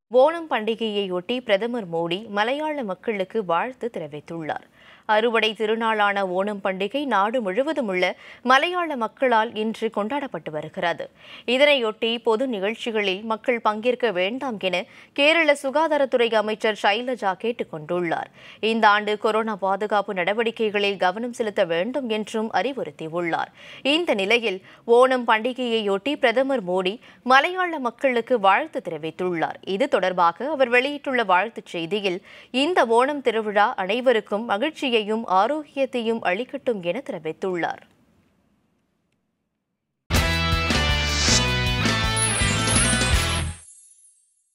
ஓணம் பண்டிகையையொட்டி பிரதமர் மோடி மலையாள மக்களுக்கு வாழ்த்து தெரிவித்துள்ளார் அறுவடை திருநாளான ஓணம் பண்டிகை நாடு முழுவதும் உள்ள மலையாள மக்களால் இன்று கொண்டாடப்பட்டு வருகிறது இதனையொட்டி பொது நிகழ்ச்சிகளில் மக்கள் பங்கேற்க வேண்டாம் என கேரள சுகாதாரத்துறை அமைச்சர் சைலஜா கேட்டுக் கொண்டுள்ளார் இந்த ஆண்டு கொரோனா பாதுகாப்பு நடவடிக்கைகளில் கவனம் செலுத்த வேண்டும் என்றும் அறிவுறுத்தியுள்ளார் இந்த நிலையில் ஓணம் பண்டிகையையொட்டி பிரதமர் மோடி மலையாள மக்களுக்கு வாழ்த்து தெரிவித்துள்ளார் இது தொடர்பாக அவர் வெளியிட்டுள்ள வாழ்த்துச் செய்தியில் இந்த ஓணம் திருவிழா அனைவருக்கும் மகிழ்ச்சியையும் ஆரோக்கியத்தையும் அளிக்கட்டும் என தெரிவித்துள்ளார்